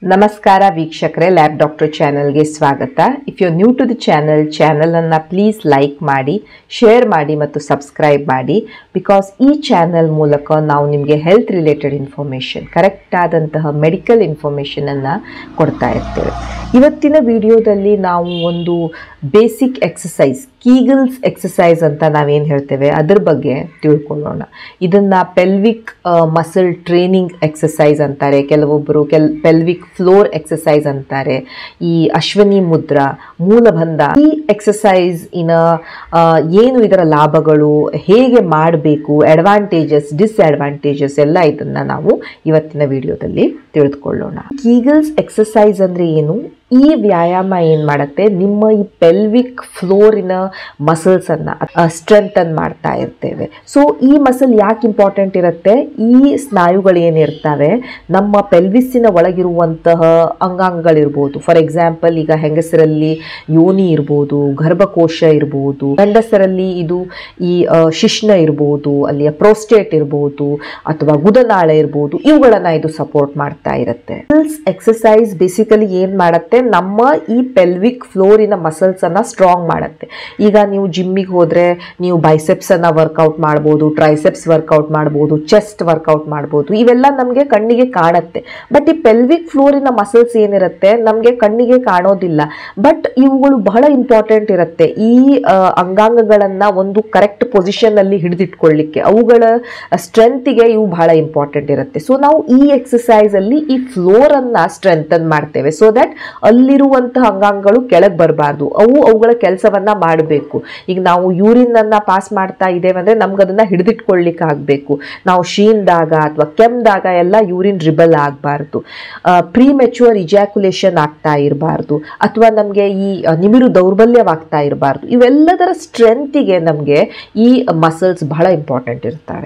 ನಮಸ್ಕಾರ ವೀಕ್ಷಕರೇ lab doctor ಚಾನಲ್ಗೆ ಸ್ವಾಗತ if you new to the channel ಚಾನಲನ್ನು ಪ್ಲೀಸ್ ಲೈಕ್ ಮಾಡಿ ಶೇರ್ ಮಾಡಿ ಮತ್ತು ಸಬ್ಸ್ಕ್ರೈಬ್ ಮಾಡಿ ಬಿಕಾಸ್ ಈ ಚಾನಲ್ ಮೂಲಕ ನಾವು ನಿಮಗೆ ಹೆಲ್ತ್ ರಿಲೇಟೆಡ್ ಇನ್ಫಾರ್ಮೇಷನ್ ಕರೆಕ್ಟ್ ಆದಂತಹ ಮೆಡಿಕಲ್ ಇನ್ಫಾರ್ಮೇಷನನ್ನು ಕೊಡ್ತಾ ಇರ್ತೇವೆ ಇವತ್ತಿನ ವಿಡಿಯೋದಲ್ಲಿ ನಾವು ಒಂದು ಬೇಸಿಕ್ ಎಕ್ಸಸೈಸ್ ಕೀಗಲ್ಸ್ ಎಕ್ಸಸೈಸ್ ಅಂತ ನಾವೇನು ಹೇಳ್ತೇವೆ ಅದ್ರ ಬಗ್ಗೆ ತಿಳ್ಕೊಳ್ಳೋಣ ಇದನ್ನು ಪೆಲ್ವಿಕ್ ಮಸಲ್ ಟ್ರೈನಿಂಗ್ ಎಕ್ಸಸೈಸ್ ಅಂತಾರೆ ಕೆಲವೊಬ್ಬರು ಕೆಲ್ ಪೆಲ್ವಿಕ್ ಫ್ಲೋರ್ ಎಕ್ಸಸೈಸ್ ಅಂತಾರೆ ಈ ಅಶ್ವನಿ ಮುದ್ರಾ ಮೂಲಬಂಧ ಈ ಎಕ್ಸಸೈಸ್ ಇನ ಆ, ಏನು ಇದರ ಲಾಭಗಳು ಹೇಗೆ ಮಾಡಬೇಕು ಅಡ್ವಾಂಟೇಜಸ್ ಡಿಸ್ಅಡ್ವಾಂಟೇಜಸ್ ಎಲ್ಲ ಇದನ್ನ ನಾವು ಇವತ್ತಿನ ವಿಡಿಯೋದಲ್ಲಿ ತಿಳಿದುಕೊಳ್ಳೋಣ ಕೀಗಲ್ಸ್ ಎಕ್ಸಸೈಸ್ ಅಂದ್ರೆ ಏನು ಈ ವ್ಯಾಯಾಮ ಏನ್ ಮಾಡುತ್ತೆ ನಿಮ್ಮ ಈ ಪೆಲ್ವಿಕ್ ಫ್ಲೋರಿನ ಮಸಲ್ಸ್ ಅನ್ನ ಸ್ಟ್ರೆಂಥನ್ ಮಾಡ್ತಾ ಇರ್ತೇವೆ ಸೊ ಈ ಮಸಲ್ ಯಾಕೆ ಇಂಪಾರ್ಟೆಂಟ್ ಇರುತ್ತೆ ಈ ಸ್ನಾಯುಗಳು ಏನಿರ್ತವೆ ನಮ್ಮ ಪೆಲ್ವಿಸ್ಸಿನ ಒಳಗಿರುವಂತಹ ಅಂಗಾಂಗಗಳಿರ್ಬೋದು ಫಾರ್ ಎಕ್ಸಾಂಪಲ್ ಈಗ ಹೆಂಗಸರಲ್ಲಿ ಯೋನಿ ಇರ್ಬೋದು ಗರ್ಭಕೋಶ ಇರ್ಬೋದು ಗಂಡಸರಲ್ಲಿ ಇದು ಈ ಆ, ಶಿಶ್ನ ಇರ್ಬೋದು ಅಲ್ಲಿಯ ಪ್ರೋಸ್ಟೇಟ್ ಇರ್ಬೋದು ಅಥವಾ ಗುದನಾಳ ಇರ್ಬೋದು ಇವುಗಳನ್ನ ಇದು ಸಪೋರ್ಟ್ ಮಾಡ್ತಾ ಇರುತ್ತೆ ಎಕ್ಸಸೈಸ್ ಬೇಸಿಕಲಿ ಏನ್ ಮಾಡತ್ತೆ ನಮ್ಮ ಈ ಪೆಲ್ವಿಕ್ ಫ್ಲೋರಿನ ಮಸಲ್ಸ್ ಅನ್ನ ಸ್ಟ್ರಾಂಗ್ ಮಾಡುತ್ತೆ ಈಗ ನೀವು ಜಿಮ್ಮಿಗೆ ಹೋದ್ರೆ ನೀವು ಬೈಸೆಪ್ಸ್ ಅನ್ನ ವರ್ಕೌಟ್ ಮಾಡ್ಬೋದು ಟ್ರೈಸೆಪ್ಸ್ ವರ್ಕೌಟ್ ಮಾಡ್ಬೋದು ಚೆಸ್ಟ್ ವರ್ಕೌಟ್ ಮಾಡ್ಬೋದು ಇವೆಲ್ಲ ನಮಗೆ ಕಣ್ಣಿಗೆ ಕಾಣುತ್ತೆ ಬಟ್ ಈ ಪೆಲ್ವಿಕ್ ಫ್ಲೋರಿನ ಮಸಲ್ಸ್ ಏನಿರುತ್ತೆ ನಮಗೆ ಕಣ್ಣಿಗೆ ಕಾಣೋದಿಲ್ಲ ಬಟ್ ಇವುಗಳು ಬಹಳ ಇಂಪಾರ್ಟೆಂಟ್ ಇರುತ್ತೆ ಈ ಆ, ಅಂಗಾಂಗಗಳನ್ನ ಒಂದು ಕರೆಕ್ಟ್ ಪೊಸಿಷನ್ ಅಲ್ಲಿ ಹಿಡಿದಿಟ್ಕೊಳ್ಳಿಕ್ಕೆ ಅವುಗಳ ಸ್ಟ್ರೆಂತ್ಗೆ ಇವು ಬಹಳ ಇಂಪಾರ್ಟೆಂಟ್ ಇರುತ್ತೆ ಸೊ ನಾವು ಈ ಎಕ್ಸಸೈಸ್ ಅಲ್ಲಿ ಈ ಫ್ಲೋರ್ ಅನ್ನ ಸ್ಟ್ರೆಂಥನ್ ಮಾಡ್ತೇವೆ ಸೊ ದಟ್ ಅಲ್ಲಿರುವಂತಹ ಅಂಗಾಂಗಗಳು ಕೆಳಗೆ ಬರಬಾರ್ದು ಅವು ಅವುಗಳ ಕೆಲಸವನ್ನ ಮಾಡಬೇಕು ಈಗ ನಾವು ಯೂರಿನ್ ಅನ್ನ ಪಾಸ್ ಮಾಡ್ತಾ ಇದ್ದೇವೆ ಅಂದ್ರೆ ನಮ್ಗೆ ಅದನ್ನ ಹಿಡಿದಿಟ್ಕೊಳ್ಳಿಕ್ಕೆ ಆಗಬೇಕು ನಾವು ಶೀನ್ದಾಗ ಅಥವಾ ಕೆಮ್ದಾಗ ಎಲ್ಲ ಯೂರಿನ್ ರಿಬಲ್ ಆಗಬಾರ್ದು ಪ್ರೀ ಮೆಚುವರ್ ಇಜಾಕ್ಯುಲೇಷನ್ ಆಗ್ತಾ ಇರಬಾರ್ದು ಅಥವಾ ನಮಗೆ ಈ ಆ, ನಿಮಿರು ದೌರ್ಬಲ್ಯವಾಗ್ತಾ ಇರಬಾರ್ದು ಇವೆಲ್ಲದರ ಸ್ಟ್ರೆಂತಿಗೆ ನಮಗೆ ಈ ಮಸಲ್ಸ್ ಬಹಳ ಇಂಪಾರ್ಟೆಂಟ್ ಇರ್ತವೆ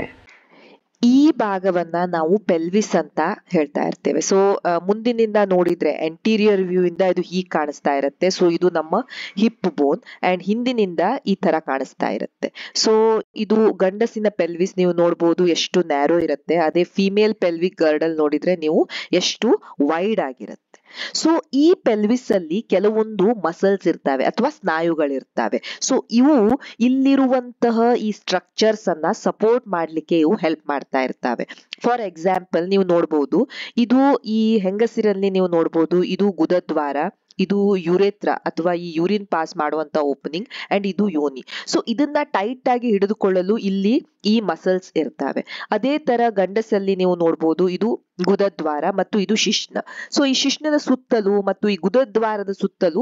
ಈ ಭಾಗವನ್ನ ನಾವು ಪೆಲ್ವಿಸ್ ಅಂತ ಹೇಳ್ತಾ ಇರ್ತೇವೆ ಸೊ ಮುಂದಿನಿಂದ ನೋಡಿದ್ರೆ ಎಂಟೀರಿಯರ್ ವ್ಯೂ ಇಂದ ಇದು ಹೀಗ್ ಕಾಣಿಸ್ತಾ ಇರುತ್ತೆ ಸೊ ಇದು ನಮ್ಮ ಹಿಪ್ ಬೋನ್ ಅಂಡ್ ಹಿಂದಿನಿಂದ ಈ ತರ ಕಾಣಿಸ್ತಾ ಇರುತ್ತೆ ಸೊ ಇದು ಗಂಡಸಿನ ಪೆಲ್ವಿಸ್ ನೀವು ನೋಡ್ಬೋದು ಎಷ್ಟು ನ್ಯಾರೋ ಇರುತ್ತೆ ಅದೇ ಫಿಮೇಲ್ ಪೆಲ್ವಿಕ್ ಗರ್ಡಲ್ ನೋಡಿದ್ರೆ ನೀವು ಎಷ್ಟು ವೈಡ್ ಆಗಿರುತ್ತೆ ಸೊ ಈ ಪೆಲ್ವಿಸ್ ಅಲ್ಲಿ ಕೆಲವೊಂದು ಮಸಲ್ಸ್ ಇರ್ತವೆ ಅಥವಾ ಸ್ನಾಯುಗಳಿರ್ತವೆ ಸೊ ಇವು ಇಲ್ಲಿರುವಂತಹ ಈ ಸ್ಟ್ರಕ್ಚರ್ಸ್ ಅನ್ನ ಸಪೋರ್ಟ್ ಮಾಡ್ಲಿಕ್ಕೆ ಇವು ಹೆಲ್ಪ್ ಮಾಡ್ತಾ ಇರ್ತವೆ ಫಾರ್ ಎಕ್ಸಾಂಪಲ್ ನೀವು ನೋಡ್ಬೋದು ಇದು ಈ ಹೆಂಗಸಿರಲ್ಲಿ ನೀವು ನೋಡ್ಬೋದು ಇದು ಗುದದ್ವಾರ ಇದು ಯುರೇತ್ರ ಅಥವಾ ಈ ಯೂರಿನ್ ಪಾಸ್ ಮಾಡುವಂತ ಓಪನಿಂಗ್ ಅಂಡ್ ಇದು ಯೋನಿ ಸೊ ಇದನ್ನ ಟೈಟ್ ಆಗಿ ಹಿಡಿದುಕೊಳ್ಳಲು ಇಲ್ಲಿ ಈ ಮಸಲ್ಸ್ ಇರ್ತವೆ ಅದೇ ತರ ಗಂಡಸಲ್ಲಿ ನೀವು ನೋಡ್ಬೋದು ಇದು ಗುದದ್ವಾರ ಮತ್ತು ಇದು ಶಿಶ್ನ ಸೊ ಈ ಶಿಶ್ನದ ಸುತ್ತಲೂ ಮತ್ತು ಈ ಗುದದ್ವಾರದ ಸುತ್ತಲೂ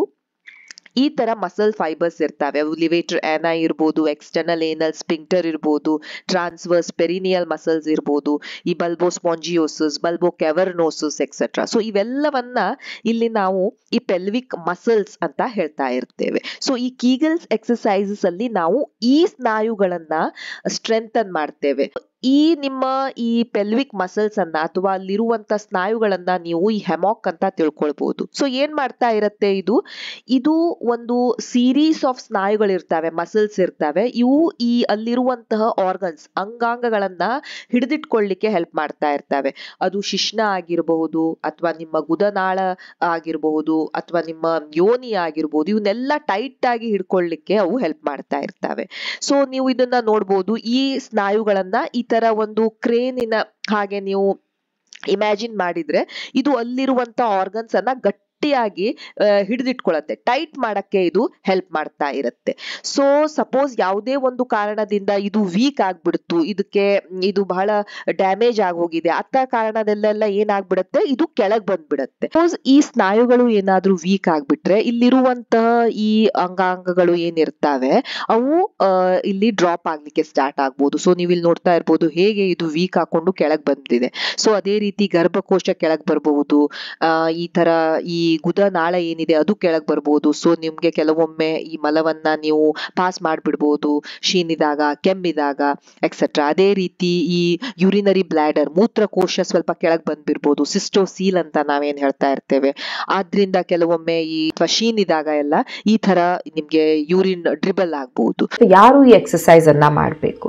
ಈ ತರ ಮಸಲ್ ಫೈಬರ್ಸ್ ಇರ್ತವೆ ಅವು ಲಿವೇಟರ್ ಆನಾ ಇರ್ಬೋದು ಎಕ್ಸ್ಟರ್ನಲ್ ಏನಲ್ ಸ್ಪಿಂಕ್ಟರ್ ಇರ್ಬೋದು ಟ್ರಾನ್ಸ್ವರ್ಸ್ ಪೆರಿನಿಯಲ್ ಮಸಲ್ಸ್ ಇರ್ಬೋದು ಈ ಬಲ್ಬೋ ಸ್ಪಾಂಜಿಯೋಸಿಸ್ ಬಲ್ಬೋ ಕೆವರ್ನೋಸಿಸ್ ಎಕ್ಸೆಟ್ರಾ ಸೊ ಇವೆಲ್ಲವನ್ನ ಇಲ್ಲಿ ನಾವು ಈ ಪೆಲ್ವಿಕ್ ಮಸಲ್ಸ್ ಅಂತ ಹೇಳ್ತಾ ಇರ್ತೇವೆ ಸೊ ಈ ಕೀಗಲ್ಸ್ ಎಕ್ಸಸೈಸಸ್ ಅಲ್ಲಿ ನಾವು ಈ ಸ್ನಾಯುಗಳನ್ನ ಸ್ಟ್ರೆಂಥನ್ ಮಾಡ್ತೇವೆ ಈ ನಿಮ್ಮ ಈ ಪೆಲ್ವಿಕ್ ಮಸಲ್ಸ್ ಅನ್ನ ಅಥವಾ ಅಲ್ಲಿರುವಂತ ಸ್ನಾಯುಗಳನ್ನ ನೀವು ಈ ಹೆಮಾಕ್ ಅಂತ ತಿಳ್ಕೊಳ್ಬಹುದು ಸೊ ಏನ್ ಮಾಡ್ತಾ ಇರತ್ತೆ ಇದು ಇದು ಒಂದು ಸೀರೀಸ್ ಆಫ್ ಸ್ನಾಯುಗಳಿರ್ತವೆ ಮಸಲ್ಸ್ ಇರ್ತವೆ ಇವು ಈ ಅಲ್ಲಿರುವಂತಹ ಆರ್ಗನ್ಸ್ ಅಂಗಾಂಗಗಳನ್ನ ಹಿಡಿದಿಟ್ಕೊಳ್ಳಿಕ್ಕೆ ಹೆಲ್ಪ್ ಮಾಡ್ತಾ ಇರ್ತವೆ ಅದು ಶಿಶ್ನ ಆಗಿರಬಹುದು ಅಥವಾ ನಿಮ್ಮ ಗುದನಾಳ ಆಗಿರಬಹುದು ಅಥವಾ ನಿಮ್ಮ ಯೋನಿ ಆಗಿರ್ಬೋದು ಇವನ್ನೆಲ್ಲ ಟೈಟ್ ಆಗಿ ಹಿಡ್ಕೊಳ್ಳಿಕ್ಕೆ ಅವು ಹೆಲ್ಪ್ ಮಾಡ್ತಾ ಇರ್ತವೆ ಸೊ ನೀವು ಇದನ್ನ ನೋಡ್ಬೋದು ಈ ಸ್ನಾಯುಗಳನ್ನ ಈ ತರ ಒಂದು ಕ್ರೇನಿನ ಹಾಗೆ ನೀವು ಇಮ್ಯಾಜಿನ್ ಮಾಡಿದ್ರೆ ಇದು ಅಲ್ಲಿರುವಂತ ಆರ್ಗನ್ಸ್ ಅನ್ನ ಗಟ್ಟಿಯಾಗಿ ಆ, ಹಿಡಿದಿಟ್ಕೊಳತ್ತೆ ಟೈಟ್ ಮಾಡಕ್ಕೆ ಇದು ಹೆಲ್ಪ್ ಮಾಡ್ತಾ ಇರುತ್ತೆ ಸೊ ಸಪೋಸ್ ಯಾವುದೇ ಒಂದು ಕಾರಣದಿಂದ ಇದು ವೀಕ್ ಆಗ್ಬಿಡ್ತು ಇದಕ್ಕೆ ಇದು ಬಹಳ ಡ್ಯಾಮೇಜ್ ಆಗೋಗಿದೆ ಅಂತ ಕಾರಣದಲ್ಲೆಲ್ಲ ಏನಾಗ್ಬಿಡತ್ತೆ ಇದು ಕೆಳಗ್ ಬಂದ್ಬಿಡತ್ತೆ ಸಪೋಸ್ ಈ ಸ್ನಾಯುಗಳು ಏನಾದ್ರೂ ವೀಕ್ ಆಗ್ಬಿಟ್ರೆ ಇಲ್ಲಿರುವಂತಹ ಈ ಅಂಗಾಂಗಗಳು ಏನಿರ್ತಾವೆ ಅವು ಆ, ಇಲ್ಲಿ ಡ್ರಾಪ್ ಆಗ್ಲಿಕ್ಕೆ ಸ್ಟಾರ್ಟ್ ಆಗ್ಬೋದು ಸೊ ನೀವು ಇಲ್ಲಿ ನೋಡ್ತಾ ಇರ್ಬೋದು ಹೇಗೆ ಇದು ವೀಕ್ ಹಾಕೊಂಡು ಕೆಳಗ್ ಬಂದಿದೆ ಸೊ ಅದೇ ರೀತಿ ಗರ್ಭಕೋಶ ಕೆಳಗ್ ಬರಬಹುದು ಆ ಈ ತರ ಈ ಗುದನಾಳ ಏನಿದೆ ಅದು ಕೆಳಗ್ ಬರ್ಬೋದು ಸೊ ನಿಮ್ಗೆ ಕೆಲವೊಮ್ಮೆ ಈ ಮಲವನ್ನ ನೀವು ಪಾಸ್ ಮಾಡ್ಬಿಡ್ಬೋದು ಶೀನಿದಾಗ ಕೆಮ್ಮಿದಾಗ ಎಕ್ಸೆಟ್ರಾ ಅದೇ ರೀತಿ ಈ ಯುರಿನರಿ ಬ್ಲಾಡರ್ ಮೂತ್ರಕೋಶ ಸ್ವಲ್ಪ ಕೆಳಗ್ ಬಂದ್ಬಿರ್ಬೋದು ಸಿಸ್ಟೋಸೀಲ್ ಅಂತ ನಾವೇನ್ ಹೇಳ್ತಾ ಇರ್ತೇವೆ ಆದ್ರಿಂದ ಕೆಲವೊಮ್ಮೆ ಈ ಅಥವಾ ಶೀನಿದಾಗ ಎಲ್ಲ ಈ ತರ ನಿಮ್ಗೆ ಯೂರಿನ್ ಡ್ರಿಬಲ್ ಆಗ್ಬಹುದು ಯಾರು ಈ ಎಕ್ಸಸೈಸ್ ಅನ್ನ ಮಾಡಬೇಕು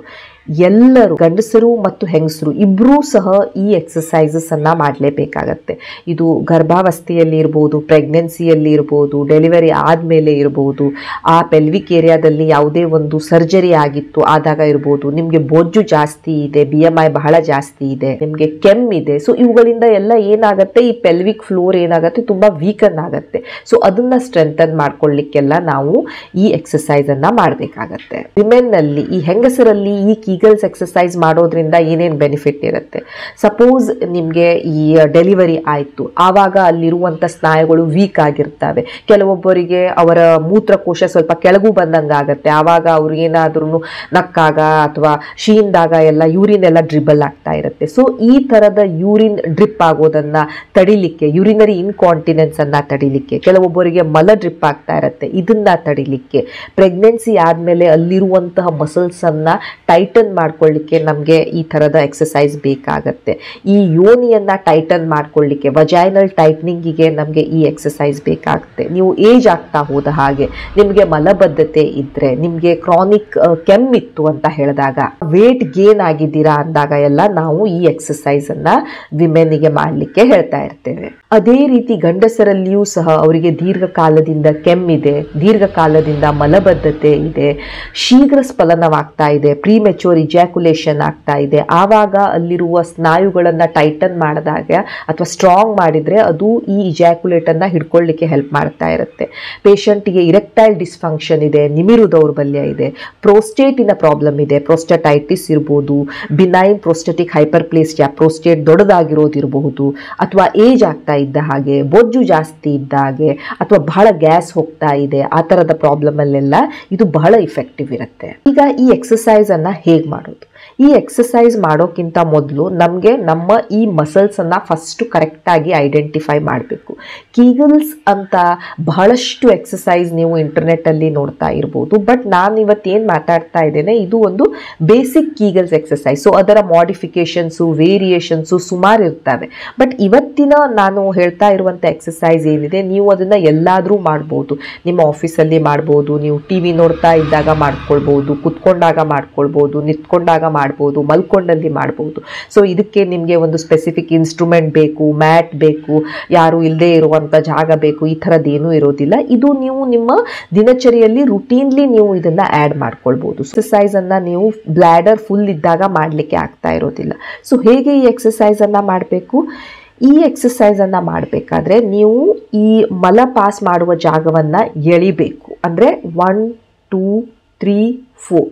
ಎಲ್ಲರೂ ಗಂಡಸರು ಮತ್ತು ಹೆಂಗಸರು ಇಬ್ಬರೂ ಸಹ ಈ ಎಕ್ಸಸೈಸಸ್ ಅನ್ನ ಮಾಡಲೇಬೇಕಾಗತ್ತೆ ಇದು ಗರ್ಭಾವಸ್ಥೆಯಲ್ಲಿ ಇರ್ಬೋದು ಪ್ರೆಗ್ನೆನ್ಸಿಯಲ್ಲಿ ಇರ್ಬೋದು ಡೆಲಿವರಿ ಆದಮೇಲೆ ಇರ್ಬೋದು ಆ ಪೆಲ್ವಿಕ್ ಏರಿಯಾದಲ್ಲಿ ಯಾವುದೇ ಒಂದು ಸರ್ಜರಿ ಆಗಿತ್ತು ಆದಾಗ ಇರ್ಬೋದು ನಿಮಗೆ ಬೊಜ್ಜು ಜಾಸ್ತಿ ಇದೆ ಬಿ ಎಮ್ ಐ ಬಹಳ ಜಾಸ್ತಿ ಇದೆ ನಿಮಗೆ ಕೆಮ್ಮಿದೆ ಸೊ ಇವುಗಳಿಂದ ಎಲ್ಲ ಏನಾಗುತ್ತೆ ಈ ಪೆಲ್ವಿಕ್ ಫ್ಲೋರ್ ಏನಾಗುತ್ತೆ ತುಂಬಾ ವೀಕನ್ ಆಗುತ್ತೆ ಸೊ ಅದನ್ನ ಸ್ಟ್ರೆಂಥನ್ ಮಾಡ್ಕೊಳ್ಳಿಕ್ಕೆಲ್ಲ ನಾವು ಈ ಎಕ್ಸಸೈಸ್ ಅನ್ನ ಮಾಡಬೇಕಾಗತ್ತೆ ವಿಮೆನ್ ನಲ್ಲಿ ಈ ಹೆಂಗಸರಲ್ಲಿ ಈ ಕೀಗಲ್ಸ್ ಎಕ್ಸಸೈಸ್ ಮಾಡೋದ್ರಿಂದ ಏನೇನು ಬೆನಿಫಿಟ್ ಇರುತ್ತೆ ಸಪೋಸ್ ನಿಮಗೆ ಈ ಡೆಲಿವರಿ ಆಯಿತು ಆವಾಗ ಅಲ್ಲಿರುವಂಥ ಸ್ನಾಯುಗಳು ವೀಕ್ ಆಗಿರ್ತವೆ ಕೆಲವೊಬ್ಬರಿಗೆ ಅವರ ಮೂತ್ರಕೋಶ ಸ್ವಲ್ಪ ಕೆಳಗೂ ಬಂದಂಗೆ ಆಗುತ್ತೆ ಆವಾಗ ಅವ್ರಿಗೆ ಏನಾದ್ರೂ ನಕ್ಕಾಗ ಅಥವಾ ಶೀಂದಾಗ ಎಲ್ಲ ಯೂರಿನ್ ಎಲ್ಲ ಡ್ರಿಬಲ್ ಆಗ್ತಾ ಇರುತ್ತೆ ಸೊ ಈ ಥರದ ಯೂರಿನ್ ಡ್ರಿಪ್ ಆಗೋದನ್ನ ತಡಿಲಿಕ್ಕೆ ಯೂರಿನರಿ ಇನ್ಕಾಂಟಿನೆನ್ಸ್ ಅನ್ನ ತಡಿಲಿಕ್ಕೆ ಕೆಲವೊಬ್ಬರಿಗೆ ಮಲ ಡ್ರಿಪ್ ಆಗ್ತಾ ಇರುತ್ತೆ ಇದನ್ನ ತಡಿಲಿಕ್ಕೆ ಪ್ರೆಗ್ನೆನ್ಸಿ ಆದಮೇಲೆ ಅಲ್ಲಿರುವಂತಹ ಮಸಲ್ಸ್ ಅನ್ನ ಟೈಟನ್ ಮಾಡ್ಕೊಳ್ಳಿಕ್ಕೆ ನಮಗೆ ಈ ಥರದ ಎಕ್ಸಸೈಸ್ ಬೇಕಾಗತ್ತೆ ಈ ಯೋನಿಯನ್ನ ಟೈಟನ್ ಮಾಡ್ಕೊಳ್ಳಿಕ್ಕೆ ವಜೈನಲ್ ಟೈಟ್ನಿಂಗಿಗೆ ನಮಗೆ ಈ ಎಕ್ಸಸೈಸ್ ಬೇಕಾಗುತ್ತೆ ನೀವು ಏಜ್ ಆಗ್ತಾ ಹೋದ ಹಾಗೆ ನಿಮಗೆ ಮಲಬದ್ಧತೆ ಇದ್ರೆ ನಿಮಗೆ ಕ್ರಾನಿಕ್ ಕೆಮ್ಮಿತ್ತು ಅಂತ ಹೇಳಿದಾಗ ವೇಟ್ ಗೇನ್ ಆಗಿದ್ದೀರಾ ಅಂದಾಗ ಎಲ್ಲ ನಾವು ಈ ಎಕ್ಸಸೈಸ್ ಅನ್ನ ವಿಮೆನ್ಗೆ ಮಾಡಲಿಕ್ಕೆ ಹೇಳ್ತಾ ಇರ್ತೇವೆ ಅದೇ ರೀತಿ ಗಂಡಸರಲ್ಲಿಯೂ ಸಹ ಅವರಿಗೆ ದೀರ್ಘಕಾಲದಿಂದ ಕೆಮ್ಮಿದೆ ದೀರ್ಘಕಾಲದಿಂದ ಮಲಬದ್ಧತೆ ಇದೆ ಶೀಘ್ರ ಸ್ಫಲನವಾಗ್ತಾ ಇದೆ ಪ್ರೀಮೆಚೂರ್ ಇಜಾಕ್ಯುಲೇಷನ್ ಆಗ್ತಾ ಇದೆ ಆವಾಗ ಅಲ್ಲಿರುವ ಸ್ನಾಯುಗಳನ್ನ ಟೈಟನ್ ಮಾಡಿದಾಗ ಅಥವಾ ಸ್ಟ್ರಾಂಗ್ ಮಾಡಿದ್ರೆ ಅದು ಈ ಇಜಾಕ್ಯುಲೇಟ್ ಅನ್ನ ಹಿಡ್ಕೊಳ್ಳಿಕ್ಕೆ ಹೆಲ್ಪ್ ಮಾಡ್ತಾ ಇರುತ್ತೆ ಪೇಷಂಟ್ಗೆ ಇರೆಕ್ಟೈಲ್ ಡಿಸ್ಫಂಕ್ಷನ್ ಇದೆ ನಿಮಿರು ದೌರ್ಬಲ್ಯ ಇದೆ ಪ್ರೋಸ್ಟೇಟಿನ ಪ್ರಾಬ್ಲಮ್ ಇದೆ ಪ್ರೋಸ್ಟಟೈಟಿಸ್ ಇರ್ಬೋದು ಬಿನೈನ್ ಪ್ರೋಸ್ಟೆಟಿಕ್ ಹೈಪರ್ಪ್ಲೇಸಿಯಾ ಪ್ರೋಸ್ಟೇಟ್ ದೊಡ್ಡದಾಗಿರೋದಿರಬಹುದು ಅಥವಾ ಏಜ್ ಆಗ್ತಾ ಇದ್ದ ಹಾಗೆ ಬೊಜ್ಜು ಜಾಸ್ತಿ ಇದ್ದ ಹಾಗೆ ಅಥವಾ ಬಹಳ ಗ್ಯಾಸ್ ಹೋಗ್ತಾ ಇದೆ ಆ ಥರದ ಪ್ರಾಬ್ಲಮ್ ಅಲ್ಲೆಲ್ಲ ಇದು ಬಹಳ ಇಫೆಕ್ಟಿವ್ ಇರುತ್ತೆ ಈಗ ಈ ಎಕ್ಸಸೈಸ್ ಅನ್ನ ಹೇಗೆ ಮಾಡೋದು ಈ ಎಕ್ಸಸೈಸ್ ಮಾಡೋಕ್ಕಿಂತ ಮೊದಲು ನಮಗೆ ನಮ್ಮ ಈ ಮಸಲ್ಸ್ ಅನ್ನ ಫಸ್ಟ್ ಕರೆಕ್ಟಾಗಿ ಐಡೆಂಟಿಫೈ ಮಾಡಬೇಕು ಕೀಗಲ್ಸ್ ಅಂತ ಬಹಳಷ್ಟು ಎಕ್ಸಸೈಸ್ ನೀವು ಇಂಟರ್ನೆಟ್ಟಲ್ಲಿ ನೋಡ್ತಾ ಇರ್ಬೋದು ಬಟ್ ನಾನು ಇವತ್ತೇನು ಮಾತಾಡ್ತಾ ಇದ್ದೇನೆ ಇದು ಒಂದು ಬೇಸಿಕ್ ಕೀಗಲ್ಸ್ ಎಕ್ಸಸೈಸ್ ಸೊ ಅದರ ಮಾಡಿಫಿಕೇಶನ್ಸು ವೇರಿಯೇಷನ್ಸು ಸುಮಾರು ಇರ್ತವೆ ಬಟ್ ಇವತ್ತಿನ ನಾನು ಹೇಳ್ತಾ ಇರುವಂಥ ಎಕ್ಸಸೈಸ್ ಏನಿದೆ ನೀವು ಅದನ್ನು ಎಲ್ಲಾದರೂ ಮಾಡ್ಬೋದು ನಿಮ್ಮ ಆಫೀಸಲ್ಲಿ ಮಾಡ್ಬೋದು ನೀವು ಟಿ ವಿ ನೋಡ್ತಾ ಇದ್ದಾಗ ಮಾಡ್ಕೊಳ್ಬೋದು ಕುತ್ಕೊಂಡಾಗ ಮಾಡ್ಕೊಳ್ಬೋದು ನಿಂತ್ಕೊಂಡಾಗ ಮಾಡ್ಬೋದು ಮಲ್ಕೊಂಡಲ್ಲಿ ಮಾಡ್ಬೋದು ಸೊ ಇದಕ್ಕೆ ನಿಮಗೆ ಒಂದು ಸ್ಪೆಸಿಫಿಕ್ ಇನ್ಸ್ಟ್ರೂಮೆಂಟ್ ಬೇಕು ಮ್ಯಾಟ್ ಬೇಕು ಯಾರು ಇಲ್ಲದೆ ಇರುವಂಥ ಜಾಗ ಬೇಕು ಈ ಥರದ್ದೇನೂ ಇರೋದಿಲ್ಲ ಇದು ನೀವು ನಿಮ್ಮ ದಿನಚರಿಯಲ್ಲಿ ರುಟೀನ್ಲಿ ನೀವು ಇದನ್ನ ಆ್ಯಡ್ ಮಾಡ್ಕೊಳ್ಬೋದು ಎಕ್ಸಸೈಸ್ ಅನ್ನ ನೀವು ಬ್ಲ್ಯಾಡರ್ ಫುಲ್ ಇದ್ದಾಗ ಮಾಡಲಿಕ್ಕೆ ಆಗ್ತಾ ಇರೋದಿಲ್ಲ ಸೊ ಹೇಗೆ ಈ ಎಕ್ಸಸೈಸ್ ಅನ್ನ ಮಾಡಬೇಕು ಈ ಎಕ್ಸಸೈಸ್ ಅನ್ನ ಮಾಡಬೇಕಾದ್ರೆ ನೀವು ಈ ಮಲ ಪಾಸ್ ಮಾಡುವ ಜಾಗವನ್ನ ಎಳಿಬೇಕು ಅಂದರೆ one two three four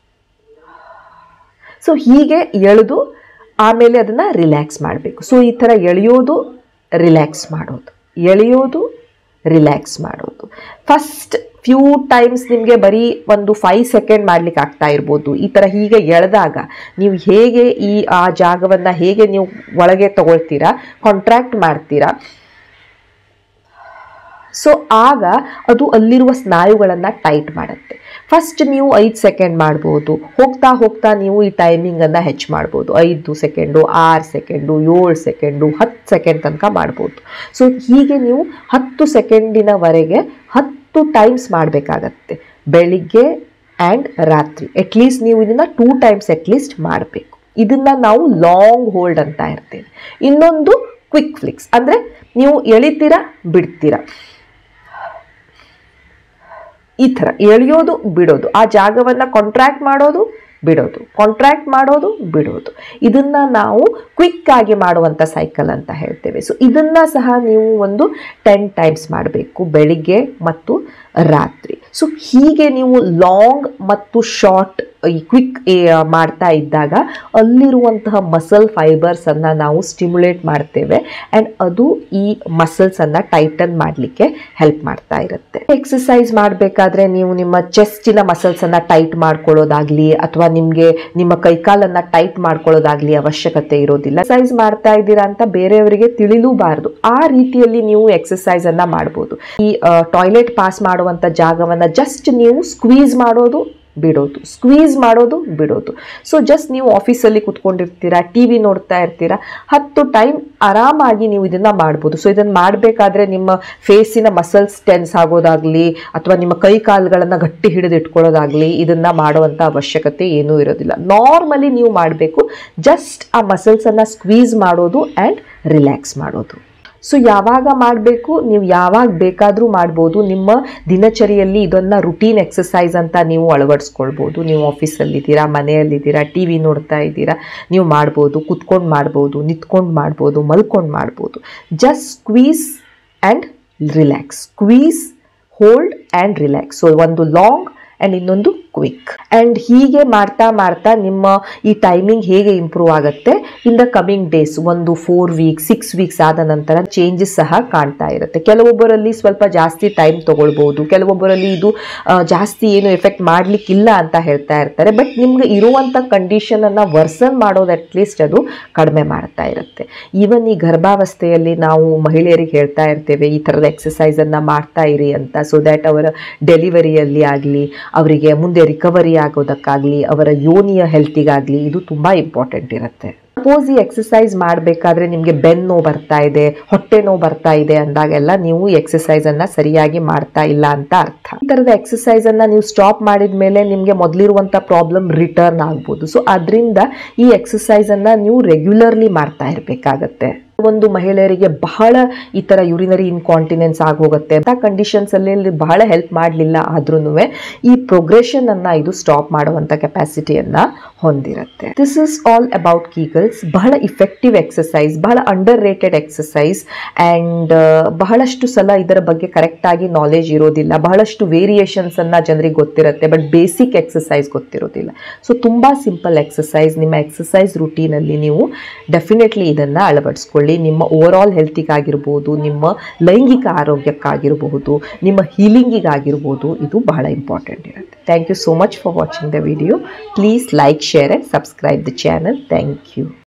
so ಹೀಗೆ ಎಳೆದು ಆಮೇಲೆ ಅದನ್ನು ರಿಲ್ಯಾಕ್ಸ್ ಮಾಡಬೇಕು ಸೊ ಈ ಥರ ಎಳೆಯೋದು ರಿಲ್ಯಾಕ್ಸ್ ಮಾಡೋದು ಎಳೆಯೋದು ರಿಲ್ಯಾಕ್ಸ್ ಮಾಡೋದು ಫಸ್ಟ್ ಫ್ಯೂ ಟೈಮ್ಸ್ ನಿಮಗೆ ಬರೀ ಒಂದು ಫೈವ್ ಸೆಕೆಂಡ್ ಮಾಡ್ಲಿಕ್ಕೆ ಆಗ್ತಾ ಇರ್ಬೋದು ಈ ಥರ ಹೀಗೆ ಎಳೆದಾಗ ನೀವು ಹೇಗೆ ಈ ಆ ಜಾಗವನ್ನು ಹೇಗೆ ನೀವು ಒಳಗೆ ತಗೊಳ್ತೀರಾ ಕಾಂಟ್ರಾಕ್ಟ್ ಮಾಡ್ತೀರಾ ಸೊ ಆಗ ಅದು ಅಲ್ಲಿರುವ ಸ್ನಾಯುಗಳನ್ನು ಟೈಟ್ ಮಾಡುತ್ತೆ ಫಸ್ಟ್ ನೀವು ಐದು ಸೆಕೆಂಡ್ ಮಾಡ್ಬೋದು ಹೋಗ್ತಾ ಹೋಗ್ತಾ ನೀವು ಈ ಟೈಮಿಂಗನ್ನು ಹೆಚ್ಚು ಮಾಡ್ಬೋದು ಐದು ಸೆಕೆಂಡು ಆರು ಸೆಕೆಂಡು ಏಳು ಸೆಕೆಂಡು ಹತ್ತು ಸೆಕೆಂಡ್ ತನಕ ಮಾಡ್ಬೋದು ಸೊ ಹೀಗೆ ನೀವು ಹತ್ತು ಸೆಕೆಂಡಿನವರೆಗೆ ಹತ್ತು ಟೈಮ್ಸ್ ಮಾಡಬೇಕಾಗತ್ತೆ ಬೆಳಿಗ್ಗೆ ಆ್ಯಂಡ್ ರಾತ್ರಿ ಅಟ್ಲೀಸ್ಟ್ ನೀವು ಇದನ್ನು ಟೂ ಟೈಮ್ಸ್ ಅಟ್ಲೀಸ್ಟ್ ಮಾಡಬೇಕು ಇದನ್ನು ನಾವು ಲಾಂಗ್ ಹೋಲ್ಡ್ ಅಂತ ಇರ್ತೇವೆ ಇನ್ನೊಂದು ಕ್ವಿಕ್ ಫ್ಲಿಕ್ಸ್ ಅಂದರೆ ನೀವು ಎಳಿತೀರಾ ಬಿಡ್ತೀರಾ ಈ ಥರ ಎಳೆಯೋದು ಬಿಡೋದು ಆ ಜಾಗವನ್ನು ಕಾಂಟ್ರಾಕ್ಟ್ ಮಾಡೋದು ಬಿಡೋದು ಕಾಂಟ್ರಾಕ್ಟ್ ಮಾಡೋದು ಬಿಡೋದು ಇದನ್ನ ನಾವು ಕ್ವಿಕ್ ಆಗಿ ಮಾಡುವಂಥ ಸೈಕಲ್ ಅಂತ ಹೇಳ್ತೇವೆ ಸೊ ಇದನ್ನ ಸಹ ನೀವು ಒಂದು ಟೆನ್ ಟೈಮ್ಸ್ ಮಾಡಬೇಕು ಬೆಳಿಗ್ಗೆ ಮತ್ತು ರಾತ್ರಿ ಸೊ ಹೀಗೆ ನೀವು ಲಾಂಗ್ ಮತ್ತು ಶಾರ್ಟ್ ಈ ಕ್ವಿಕ್ ಮಾಡ್ತಾ ಇದ್ದಾಗ ಅಲ್ಲಿರುವಂತಹ ಮಸಲ್ ಫೈಬರ್ಸನ್ನು ನಾವು ಸ್ಟಿಮ್ಯುಲೇಟ್ ಮಾಡ್ತೇವೆ ಆ್ಯಂಡ್ ಅದು ಈ ಮಸಲ್ಸನ್ನು ಟೈಟನ್ ಮಾಡಲಿಕ್ಕೆ ಹೆಲ್ಪ್ ಮಾಡ್ತಾ ಇರುತ್ತೆ ಎಕ್ಸಸೈಸ್ ಮಾಡಬೇಕಾದ್ರೆ ನೀವು ನಿಮ್ಮ ಚೆಸ್ಟಿನ ಮಸಲ್ಸನ್ನು ಟೈಟ್ ಮಾಡ್ಕೊಳ್ಳೋದಾಗ್ಲಿ ಅಥವಾ ನಿಮಗೆ ನಿಮ್ಮ ಕೈಕಾಲನ್ನು ಟೈಟ್ ಮಾಡ್ಕೊಳ್ಳೋದಾಗ್ಲಿ ಅವಶ್ಯಕತೆ ಇರೋದಿಲ್ಲ ಎಕ್ಸಸೈಸ್ ಮಾಡ್ತಾ ಇದ್ದೀರಾ ಅಂತ ಬೇರೆಯವರಿಗೆ ತಿಳಿಲೂಬಾರದು ಆ ರೀತಿಯಲ್ಲಿ ನೀವು ಎಕ್ಸಸೈಸ್ ಅನ್ನ ಮಾಡ್ಬೋದು ಈ ಟಾಯ್ಲೆಟ್ ಪಾಸ್ ಮಾಡುವಂಥ ಜಾಗವನ್ನು ಜಸ್ಟ್ ನೀವು ಸ್ಕ್ವೀಸ್ ಮಾಡೋದು ಬಿಡೋದು ಸ್ಕ್ವೀಸ್ ಮಾಡೋದು ಬಿಡೋದು ಸೊ ಜಸ್ಟ್ ನೀವು ಆಫೀಸಲ್ಲಿ ಕುತ್ಕೊಂಡಿರ್ತೀರಾ ಟಿ ವಿ ನೋಡ್ತಾ ಇರ್ತೀರಾ ಹತ್ತು ಟೈಮ್ ಆರಾಮಾಗಿ ನೀವು ಇದನ್ನು ಮಾಡ್ಬೋದು ಸೊ ಇದನ್ನು ಮಾಡಬೇಕಾದ್ರೆ ನಿಮ್ಮ ಫೇಸಿನ ಮಸಲ್ಸ್ ಟೆನ್ಸ್ ಆಗೋದಾಗಲಿ ಅಥವಾ ನಿಮ್ಮ ಕೈ ಕಾಲುಗಳನ್ನು ಗಟ್ಟಿ ಹಿಡಿದು ಇಟ್ಕೊಳ್ಳೋದಾಗಲಿ ಇದನ್ನು ಮಾಡುವಂಥ ಅವಶ್ಯಕತೆ ಏನೂ ಇರೋದಿಲ್ಲ ನಾರ್ಮಲಿ ನೀವು ಮಾಡಬೇಕು ಜಸ್ಟ್ ಆ ಮಸಲ್ಸನ್ನು ಸ್ಕ್ವೀಸ್ ಮಾಡೋದು ಆ್ಯಂಡ್ ರಿಲ್ಯಾಕ್ಸ್ ಮಾಡೋದು ಸೊ ಯಾವಾಗ ಮಾಡಬೇಕು ನೀವು ಯಾವಾಗ ಬೇಕಾದರೂ ಮಾಡ್ಬೋದು ನಿಮ್ಮ ದಿನಚರಿಯಲ್ಲಿ ಇದನ್ನು ರುಟೀನ್ ಎಕ್ಸಸೈಸ್ ಅಂತ ನೀವು ಅಳವಡಿಸ್ಕೊಳ್ಬೋದು ನೀವು ಆಫೀಸಲ್ಲಿದ್ದೀರಾ ಮನೆಯಲ್ಲಿದ್ದೀರಾ ಟಿ ವಿ ನೋಡ್ತಾ ಇದ್ದೀರಾ ನೀವು ಮಾಡ್ಬೋದು ಕುತ್ಕೊಂಡು ಮಾಡ್ಬೋದು ನಿಂತ್ಕೊಂಡು ಮಾಡ್ಬೋದು ಮಲ್ಕೊಂಡು ಮಾಡ್ಬೋದು just squeeze and relax squeeze hold and relax so ಒಂದು ಲಾಂಗ್ ಆ್ಯಂಡ್ ಇನ್ನೊಂದು ಕ್ವಿಕ್ ಆ್ಯಂಡ್ ಹೀಗೆ ಮಾಡ್ತಾ ಮಾಡ್ತಾ ನಿಮ್ಮ ಈ ಟೈಮಿಂಗ್ ಹೇಗೆ ಇಂಪ್ರೂವ್ ಆಗುತ್ತೆ ಇನ್ ದ ಕಮಿಂಗ್ ಡೇಸ್ ಒಂದು ಫೋರ್ ವೀಕ್ಸ್ ಸಿಕ್ಸ್ ವೀಕ್ಸ್ ಆದ ನಂತರ ಚೇಂಜಸ್ ಸಹ ಕಾಣ್ತಾ ಇರುತ್ತೆ ಕೆಲವೊಬ್ಬರಲ್ಲಿ ಸ್ವಲ್ಪ ಜಾಸ್ತಿ ಟೈಮ್ ತಗೊಳ್ಬೋದು ಕೆಲವೊಬ್ಬರಲ್ಲಿ ಇದು ಆ, ಜಾಸ್ತಿ ಏನು ಎಫೆಕ್ಟ್ ಮಾಡಲಿಕ್ಕಿಲ್ಲ ಅಂತ ಹೇಳ್ತಾ ಇರ್ತಾರೆ ಬಟ್ ನಿಮ್ಗೆ ಇರುವಂಥ ಕಂಡೀಷನನ್ನು ವರ್ಸನ್ ಮಾಡೋದು ಅಟ್ಲೀಸ್ಟ್ ಅದು ಕಡಿಮೆ ಮಾಡ್ತಾ ಇರುತ್ತೆ ಈವನ್ ಈ ಗರ್ಭಾವಸ್ಥೆಯಲ್ಲಿ ನಾವು ಮಹಿಳೆಯರಿಗೆ ಹೇಳ್ತಾ ಇರ್ತೇವೆ ಈ ಥರದ ಎಕ್ಸಸೈಸನ್ನು ಮಾಡ್ತಾ ಇರಿ ಅಂತ ಸೊ ದ್ಯಾಟ್ ಅವರ ಡೆಲಿವರಿಯಲ್ಲಿ ಆಗಲಿ ಅವರಿಗೆ ಮುಂದೆ ರಿಕವರಿ ಆಗೋದಕ್ಕಾಗಲಿ ಅವರ ಯೋನಿಯ ಹೆಲ್ತಿಗಾಗಲಿ ಇದು ತುಂಬ ಇಂಪಾರ್ಟೆಂಟ್ ಇರುತ್ತೆ ಸಪೋಸ್ ಈ ಎಕ್ಸಸೈಸ್ ಮಾಡಬೇಕಾದ್ರೆ ನಿಮಗೆ ಬೆನ್ನು ನೋವು ಬರ್ತಾ ಇದೆ ಹೊಟ್ಟೆ ನೋವು ಬರ್ತಾ ಇದೆ ಅಂದಾಗೆಲ್ಲ ನೀವು ಈ ಎಕ್ಸಸೈಸ್ ಅನ್ನ ಸರಿಯಾಗಿ ಮಾಡ್ತಾ ಇಲ್ಲ ಅಂತ ಅರ್ಥ ಈ ಥರದ ಎಕ್ಸಸೈಸ್ ಅನ್ನ ನೀವು ಸ್ಟಾಪ್ ಮಾಡಿದ ಮೇಲೆ ನಿಮಗೆ ಮೊದಲಿರುವಂಥ ಪ್ರಾಬ್ಲಮ್ ರಿಟರ್ನ್ ಆಗ್ಬೋದು ಸೊ ಅದರಿಂದ ಈ ಎಕ್ಸಸೈಸ್ ಅನ್ನ ನೀವು ರೆಗ್ಯುಲರ್ಲಿ ಮಾಡ್ತಾ ಇರಬೇಕಾಗತ್ತೆ ಒಂದು ಮಹಿಳೆಯರಿಗೆ ಬಹಳ ಈ ತರ ಯುರಿನರಿ ಇನ್ಕಾಂಟಿನೆನ್ಸ್ ಆಗೋಗುತ್ತೆ ಅಂತ ಕಂಡೀಷನ್ಸ್ ಅಲ್ಲಿ ಇಲ್ಲಿ ಬಹಳ ಹೆಲ್ಪ್ ಮಾಡಲಿಲ್ಲ ಆದ್ರೂ ಈ ಪ್ರೋಗ್ರೆಷನ್ ಅನ್ನ ಇದು ಸ್ಟಾಪ್ ಮಾಡುವಂತ ಕೆಪಾಸಿಟಿಯನ್ನ ಹೊಂದಿರುತ್ತೆ this is all about Kegels ಬಹಳ ಇಫೆಕ್ಟಿವ್ ಎಕ್ಸಸೈಸ್ ಬಹಳ ಅಂಡರ್ ರೇಟೆಡ್ ಎಕ್ಸಸೈಸ್ ಆ್ಯಂಡ್ ಬಹಳಷ್ಟು ಸಲ ಇದರ ಬಗ್ಗೆ ಕರೆಕ್ಟ್ ಆಗಿ ನಾಲೆಜ್ ಇರೋದಿಲ್ಲ ಬಹಳಷ್ಟು ವೇರಿಯೇಷನ್ಸ್ ಅನ್ನ ಜನರಿಗೆ ಗೊತ್ತಿರುತ್ತೆ ಬಟ್ ಬೇಸಿಕ್ ಎಕ್ಸಸೈಸ್ ಗೊತ್ತಿರೋದಿಲ್ಲ ಸೊ ತುಂಬಾ ಸಿಂಪಲ್ ಎಕ್ಸಸೈಸ್ ನಿಮ್ಮ ಎಕ್ಸಸೈಸ್ ರುಟೀನಲ್ಲಿ ನೀವು ಡೆಫಿನೆಟ್ಲಿ ಇದನ್ನ ಅಳವಡಿಸ್ಕೊಳ್ಳಿ ನಿಮ್ಮ ಓವರ್ ಆಲ್ ಹೆಲ್ತಿಗಾಗಿರ್ಬೋದು ನಿಮ್ಮ ಲೈಂಗಿಕ ಆರೋಗ್ಯಕ್ಕಾಗಿರಬಹುದು ನಿಮ್ಮ ಹೀಲಿಂಗಿಗಾಗಿರ್ಬೋದು ಇದು ಬಹಳ ಇಂಪಾರ್ಟೆಂಟ್ ಇರುತ್ತೆ thank you so much for watching the video please like share and subscribe the channel thank you